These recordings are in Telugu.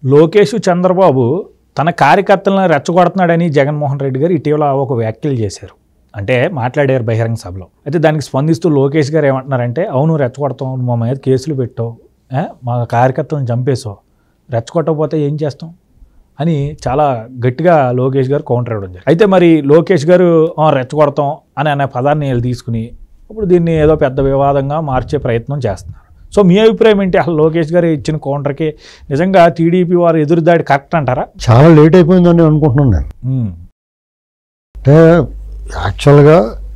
లోకేష్ చంద్రబాబు తన కార్యకర్తలను రెచ్చగొడుతున్నాడని జగన్మోహన్ రెడ్డి గారు ఇటీవల ఒక వ్యాఖ్యలు చేశారు అంటే మాట్లాడారు బహిరంగ సభలో అయితే దానికి స్పందిస్తూ లోకేష్ గారు ఏమంటున్నారంటే అవును రెచ్చగొడతాం నువ్వు మా మీద కేసులు పెట్టావు ఏ? మా కార్యకర్తలను చంపేసావు రెచ్చగొట్టకపోతే ఏం చేస్తాం అని చాలా గట్టిగా లోకేష్ గారు కౌంటర్ ఇవ్వడం జరిగింది అయితే మరి లోకేష్ గారు "ఆ, రెచ్చగొడతాం అని అనే పదాన్ని వీళ్ళు తీసుకుని ఇప్పుడు దీన్ని ఏదో పెద్ద వివాదంగా మార్చే ప్రయత్నం చేస్తున్నారు సో మీ అభిప్రాయం ఏంటి అసలు లోకేష్ గారు ఇచ్చిన కౌంటర్కి నిజంగా టీడీపీ వారు ఎదురుదాడి కరెక్ట్ అంటారా చాలా లేట్ అయిపోయిందని అనుకుంటున్నాను నేను ఉమ్, అంటే యాక్చువల్గా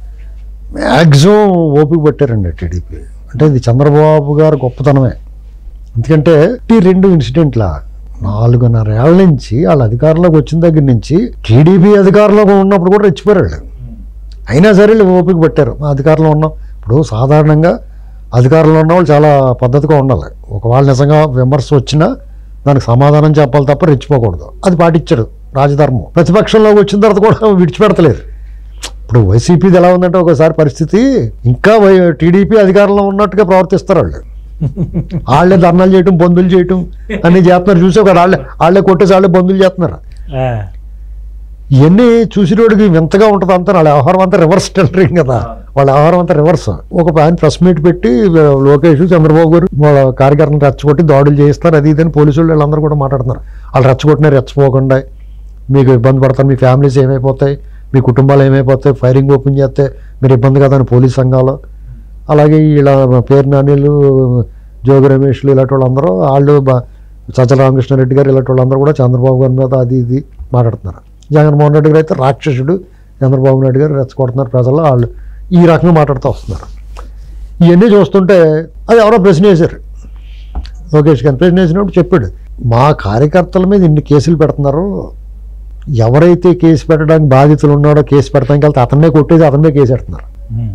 మ్యాక్సిమం ఓపిక పట్టారండి టీడీపీ అంటే ఇది చంద్రబాబు గారు గొప్పతనమే ఎందుకంటే ఈ రెండు ఇన్సిడెంట్ల నాలుగున్నర ఏళ్ళ నుంచి వాళ్ళ అధికారంలోకి వచ్చిన దగ్గర నుంచి టీడీపీ అధికారంలో ఉన్నప్పుడు కూడా రెచ్చిపోయారు వాళ్ళు. అయినా సరే వీళ్ళు ఓపిక పట్టారు మా అధికారంలో ఉన్నాం ఇప్పుడు సాధారణంగా అధికారంలో ఉన్న వాళ్ళు చాలా పద్ధతిగా ఉండాలి ఒకవేళ నిజంగా విమర్శ వచ్చినా దానికి సమాధానం చెప్పాలి తప్ప రెచ్చిపోకూడదు అది పాటించాడు రాజధర్మం ప్రతిపక్షంలోకి వచ్చిన తర్వాత కూడా విడిచిపెడతలేదు ఇప్పుడు వైసీపీది ఎలా ఉందంటే ఒకసారి పరిస్థితి ఇంకా వై టీడీపీ అధికారంలో ఉన్నట్టుగా ప్రవర్తిస్తారు వాళ్ళు వాళ్ళే ధర్నాలు చేయటం బంధులు చేయటం అన్ని చేస్తున్నారు చూసే కదా వాళ్ళే వాళ్ళే కొట్టేసి వాళ్ళే బంధులు చేస్తున్నారు ఆ, ఇవన్నీ చూసినోడికి వింతగా ఉంటుంది అంతా వాళ్ళ వ్యవహారం అంతా రివర్స్ టెండరింగ్ కదా వాళ్ళ వ్యవహారం అంతా రివర్స్ ఒక ఆయన ప్రెస్ మీట్ పెట్టి లోకేష్ చంద్రబాబు గారు వాళ్ళ కార్యకర్తను రెచ్చగొట్టి దాడులు చేయిస్తారు అది ఇదని పోలీసు వాళ్ళు వీళ్ళందరూ కూడా మాట్లాడుతున్నారు వాళ్ళు రెచ్చగొట్టినా రెచ్చపోకుండా మీకు ఇబ్బంది పడతారు మీ ఫ్యామిలీస్ ఏమైపోతాయి మీ కుటుంబాలు ఏమైపోతాయి ఫైరింగ్ ఓపెన్ చేస్తే మీరు ఇబ్బంది కదా అని పోలీస్ సంఘాలు అలాగే ఇలా పేరు నానీలు జోగి రమేష్లు ఇలాంటి వాళ్ళందరూ వాళ్ళు బ- సజ్జల రామకృష్ణారెడ్డి గారు ఇలాంటి వాళ్ళందరూ కూడా చంద్రబాబు గారి మీద అది ఇది మాట్లాడుతున్నారు జగన్మోహన్ రెడ్డి గారు అయితే రాక్షసుడు చంద్రబాబు నాయుడు గారు రెచ్చగొడుతున్నారు ప్రజలు వాళ్ళు ఈ రకంగా మాట్లాడుతూ వస్తున్నారు ఇవన్నీ చూస్తుంటే అది ఎవరో ప్రశ్న వేశారు లోకేష్ గారు ప్రశ్న వేసినప్పుడు చెప్పాడు మా కార్యకర్తల మీద ఇన్ని కేసులు పెడుతున్నారు ఎవరైతే కేసు పెట్టడానికి బాధితులు ఉన్నాడో కేసు పెట్టడానికి వెళ్తే అతన్నే కొట్టేసి అతన్నే కేసు పెడుతున్నారు ఉమ్,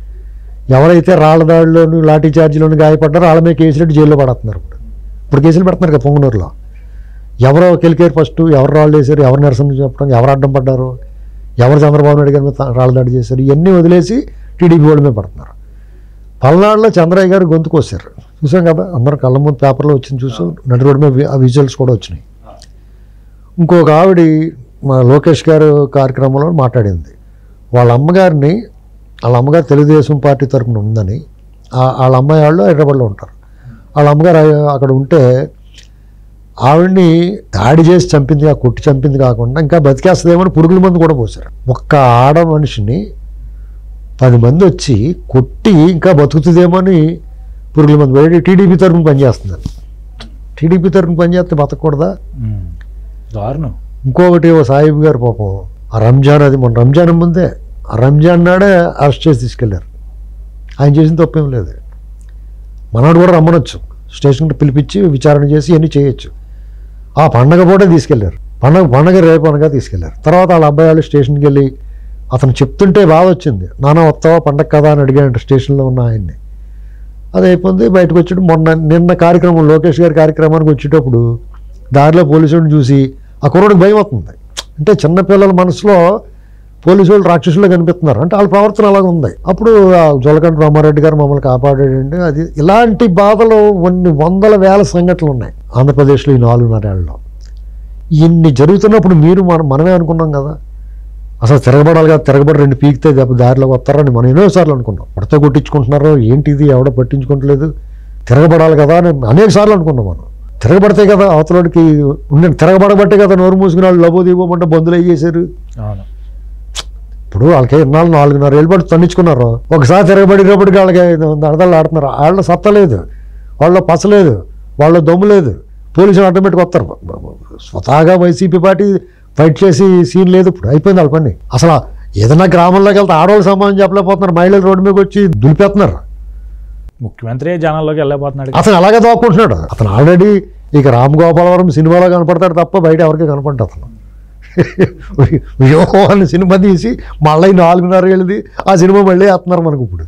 ఎవరైతే రాళ్ల దాడిలోను లాఠీ చార్జీలోను గాయపడ్డారో వాళ్ళ మీద కేసులు పెట్టి జైల్లో పడుతున్నారు ఇప్పుడు ఇప్పుడు కేసులు పెడుతున్నారు కదా పొంగనూరులో ఎవరో కెలికేరు ఫస్ట్ ఎవరు రాళ్ళు వేశారు ఎవరు నిరసన చెప్పడం ఎవరు అడ్డం పడ్డారు ఎవరు చంద్రబాబు నాయుడు గారి మీద రాళ్ళ దాడి చేశారు ఇవన్నీ వదిలేసి టీడీపీ వాళ్ళ మీద పడుతున్నారు పల్నాడులో చంద్రయ్య గారు గొంతుకు వచ్చారు చూసాం కదా అందరూ కళ్ళ ముందు పేపర్లో వచ్చింది చూసాం నడి రోడ్డు మీద వి- ఆ విజువల్స్ కూడా వచ్చినాయి ఇంకొక ఆవిడ మా లోకేష్ గారు కార్యక్రమంలో మాట్లాడింది వాళ్ళ అమ్మగారిని వాళ్ళ అమ్మగారు తెలుగుదేశం పార్టీ తరపున ఉందని ఆ- వాళ్ళ అమ్మాయి వాళ్ళు హైదరాబాద్లో ఉంటారు వాళ్ళ అమ్మగారు ఆ- అక్కడ ఉంటే ఆవిడ్ని దాడి చేసి చంపింది ఆ కొట్టి చంపింది కాకుండా ఇంకా బతికేస్తుందేమని పురుగుల మందు కూడా పోశారు ఒక్క ఆడ మనిషిని పది మంది వచ్చి కొట్టి ఇంకా బతుకుతుందేమో అని పురుగుల మందు పోయి టీడీపీ తరపున పనిచేస్తుంది టీడీపీ తరపున పనిచేస్తే బతకూడదా ఉమ్. దారుణం ఇంకొకటి ఓ సాహిబ్ గారు పాపం ఆ రంజాన్ అది మొన్న రంజాన్ ముందే ఆ రంజాన్ నాడే అరెస్ట్ చేసి తీసుకెళ్లారు ఆయన చేసిన తప్పేం లేదు మనవాడు కూడా రమ్మనొచ్చు స్టేషన్కి పిలిపించి విచారణ చేసి ఇవన్నీ చేయొచ్చు ఆ పండగ పూటే తీసుకెళ్లారు పండగ పండగ రేపు అనగా తీసుకెళ్లారు తర్వాత వాళ్ళ అబ్బాయి వాళ్ళు స్టేషన్కి వెళ్ళి అతను చెప్తుంటే బాధ వచ్చింది నాన్న వస్తావా పండగ కదా అని అడిగాడు స్టేషన్లో ఉన్న ఆయన్ని అది అయిపోయింది బయటకు వచ్చాడు మొన్న నిన్న కార్యక్రమం లోకేష్ గారి కార్యక్రమానికి వచ్చేటప్పుడు దారిలో పోలీసులను చూసి ఆ కుర్రోడికి భయం అవుతుంది అంటే చిన్నపిల్లల మనసులో పోలీసు వాళ్ళు రాక్షసులు కనిపిస్తున్నారు అంటే వాళ్ళ ప్రవర్తన అలాగ ఉంది అప్పుడు ఆ జొలకంట రామారెడ్డి గారు మమ్మల్ని కాపాడాడండి అది ఇలాంటి బాధలు కొన్ని వందల వేల సంఘటనలు ఉన్నాయి ఆంధ్రప్రదేశ్లో ఈ నాలుగున్నరేళ్లలో ఇన్ని జరుగుతున్నప్పుడు మీరు మన మనమే అనుకున్నాం కదా అసలు తిరగబడాలి కదా తిరగబడి రెండు పీకితే దెబ్బ దారిలోకి వస్తారని మనం ఎన్నోసార్లు అనుకున్నాం పడితే కొట్టించుకుంటున్నారు ఏంటిది ఎవడో పట్టించుకోవట్లేదు తిరగబడాలి కదా అని అనేక సార్లు అనుకున్నాం మనం తిరగబడితే కదా అవతలకి ఉండే తిరగబడబట్టే కదా నోరు మూసుకుని వాళ్ళు లబో దీపోమంటే బంధులు అయ్యేసారు అవును ఇప్పుడు వాళ్ళకి ఇన్నాళ్ళు నాలుగున్నర ఏళ్ళు పడి తన్నించుకున్నారు ఒకసారి తిరగబడినప్పటికీ వాళ్ళకి దడదలు ఆడుతున్నారు వాళ్ళ సత్త లేదు వాళ్ళ పస లేదు వాళ్ళ దమ్ము లేదు పోలీసులు ఆటోమేటిక్ వస్తారు స్వతహాగా వైసీపీ పార్టీ ఫైట్ చేసి సీన్ లేదు ఇప్పుడు అయిపోయింది వాళ్ళ పని అసలు ఏదైనా గ్రామంలోకి వెళ్తే ఆడవాళ్ళు సమాధానం చెప్పలేకపోతున్నారు మహిళలు రోడ్డు మీదకి వచ్చి దులిపేస్తున్నారు ముఖ్యమంత్రి జనాల్లోకి వెళ్ళబోతున్నాడు అతను అలాగే దాక్కుంటున్నాడు అతను ఆల్రెడీ ఇక రామ్ గోపాలవరం సినిమాలో కనపడతాడు తప్ప బయట ఎవరికి కనపడ్డా అతను వ్యూహం అనే సినిమా తీసి మళ్ళీ నాలుగున్నర ఏళ్ళది ఆ సినిమా మళ్ళీ వేస్తున్నారు మనకు ఇప్పుడు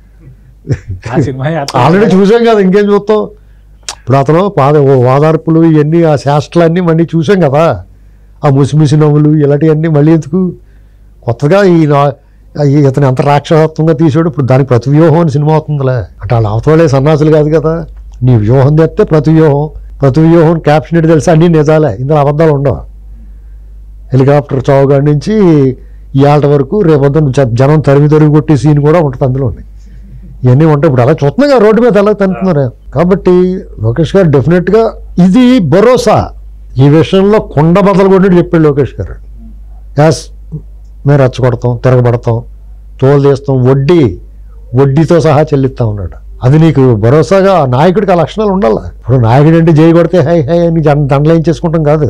ఆ సినిమా ఆల్రెడీ చూసాం కదా ఇంకేం చూస్తాం ఇప్పుడు అతను పాద ఓ వాదార్పులు ఇవన్నీ ఆ శాస్త్రాలన్నీ మళ్ళీ చూసాం కదా ఆ ముసిముసి నవ్వులు ఇలాంటివన్నీ మళ్ళీ ఎందుకు కొత్తగా ఈ నా- ఈ ఇతను ఎంత రాక్షసత్వంగా తీసాడు ఇప్పుడు దానికి ప్రతి వ్యూహం అని సినిమా అవుతుందిలే అంటే వాళ్ళ అవతలే సన్నాసులు కాదు కదా నీ వ్యూహం తెస్తే ప్రతి వ్యూహం ప్రతి వ్యూహం క్యాప్షన్ ఏంటి తెలుసా అన్నీ నిజాలే ఇందులో అబద్ధాలు ఉండవు హెలికాప్టర్ చౌగాడి నుంచి ఇవాళ వరకు రేపొద్దున జ- జనం తరిమి తరిమి కొట్టే సీన్ కూడా ఉంటుంది అందులో ఇవన్నీ ఉంటాయి ఇప్పుడు అలా చూస్తున్నాగా రోడ్డు మీద ఎలా తంటున్నారు కాబట్టి లోకేష్ గారు డెఫినెట్గా ఇది భరోసా ఈ విషయంలో కొండ బదలు కొట్టి చెప్పాడు లోకేష్ గారు యాస్ మేము రెచ్చగొడతాం తిరగబడతాం తోలు తీస్తాం వడ్డీ వడ్డీతో సహా చెల్లిస్తా ఉన్నాడు అది నీకు భరోసాగా ఆ నాయకుడికి ఆ లక్షణాలు ఉండాలి ఇప్పుడు నాయకుడు అంటే జై కొడితే హై హై అని జన్ దండలేం చేసుకుంటాం కాదు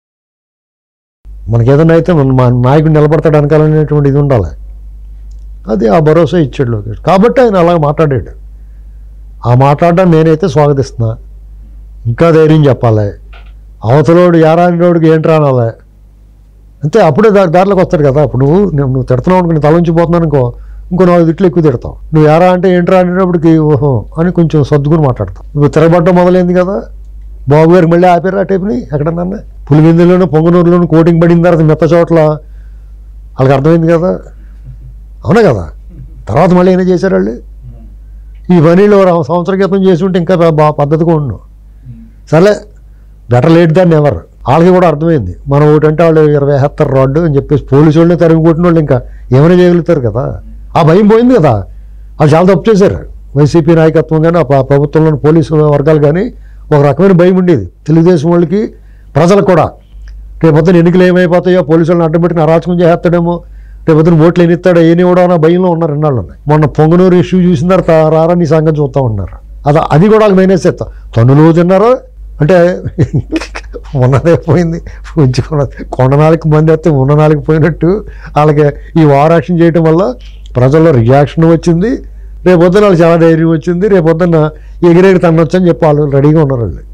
మనకి ఏదైనా అయితే మన మా నాయకుడు నిలబడతాడు వెనకాలనేటువంటి ఇది ఉండాలి అది ఆ భరోసా ఇచ్చాడు లోకేష్ కాబట్టి ఆయన అలా మాట్లాడాడు ఆ మాట్లాడడం నేనైతే స్వాగతిస్తున్నా ఇంకా ధైర్యం చెప్పాలి అవతలోడు యారానిలోడికి ఏంటి రానాలి అంతే అప్పుడే దారి దారిలోకి వస్తాడు కదా ఇప్పుడు నువ్వు నువ్వు నువ్వు తిడుతున్నావు అనుకో నేను తలంచిపోతున్నాను అనుకో ఇంకో నాలుగు తిట్లు ఎక్కువ తిడతావు నువ్వు ఎరా అంటే ఏంట్రా అనేటప్పటికి ఓహో అని కొంచెం సర్దుకుని మాట్లాడతావు నువ్వు తిరగబడ్డం మొదలైంది కదా బాబు గారికి మళ్ళీ ఆపారు ఆ టైప్ని ఎక్కడన్నా పులివెందులోను పొంగనూరులోను కోటింగ్ పడిన తర్వాత మెత్త చోట్ల వాళ్ళకి అర్థమైంది కదా అవునా కదా తర్వాత మళ్ళీ ఏమైనా చేశారు వాళ్ళు ఈ పనిలో రా- సంవత్సరం క్రితం చేసి ఉంటే ఇంకా బా- బాగా పద్ధతిగా ఉండు సర్లే బెటర్ లేట్ దాన్ని ఎవరు వాళ్ళకి కూడా అర్థమైంది మనం ఒకటంటే వాళ్ళు ఇరవై హెత్తర్ రాడ్డు అని చెప్పేసి పోలీసు వాళ్ళని తరిమి కొట్టిన వాళ్ళు ఇంకా ఏమైనా చేయగలుగుతారు కదా ఆ భయం పోయింది కదా వాళ్ళు చాలా తప్పు చేశారు వైసీపీ నాయకత్వం కానీ ఆ ప్ర- ప్రభుత్వంలోని పోలీసు వర్గాలు కానీ ఒక రకమైన భయం ఉండేది తెలుగుదేశం వాళ్ళకి ప్రజలకు కూడా రేపొద్దున ఎన్నికలు ఏమైపోతాయో పోలీసు వాళ్ళని అడ్డం అరాచకం చేస్తాడేమో రేపొద్దున ఓట్లు ఎన్ని ఇస్తాడో ఏని కూడా అన్న భయంలో ఉన్నారు ఎన్నాళ్ళు మొన్న పొంగనూరు ఇష్యూ చూసిన తర్వాత రారా నీ సంగతి చూస్తూ ఉన్నారు అది అది కూడా వాళ్ళకి మైనస్ ఎత్తా తనులు తిన్నారో అంటే ఉన్నదే పోయింది ఉంచుకున్నది కొండ నాలుగు మంది వస్తే ఉన్న నాలుగు పోయినట్టు వాళ్ళకి ఈ వారాక్షన్ చేయటం వల్ల ప్రజల్లో రియాక్షన్ వచ్చింది రేపొద్దున వాళ్ళు చాలా ధైర్యం వచ్చింది రేపొద్దున ఎగిరెగిరి తన్నొచ్చు అని చెప్పి వాళ్ళు రెడీగా ఉన్నారు వాళ్ళు